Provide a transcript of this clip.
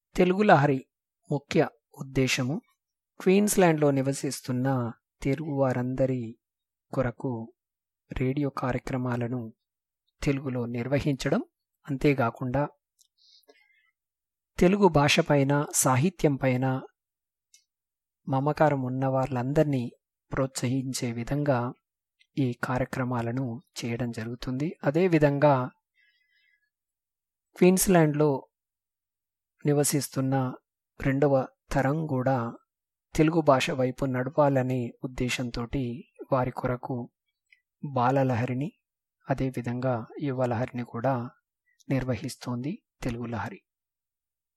తెలుగు లహరి ముఖ్య ఉద్దేశము క్వీన్స్లాండ్లో నివసిస్తున్న తెలుగు వారందరి కొరకు రేడియో కార్యక్రమాలను తెలుగులో నిర్వహించడం అంతేకాకుండా తెలుగు భాష పైన సాహిత్యం పైన మమకారం ఉన్న వాళ్ళందరినీ ప్రోత్సహించే విధంగా ఈ కార్యక్రమాలను చేయడం జరుగుతుంది అదేవిధంగా క్వీన్స్లాండ్లో నివసిస్తున్న రెండవ తరం కూడా తెలుగు భాష వైపు నడపాలనే ఉద్దేశంతో వారి కొరకు బాలలహరిని అదేవిధంగా యువలహరిని కూడా నిర్వహిస్తోంది తెలుగు లహరి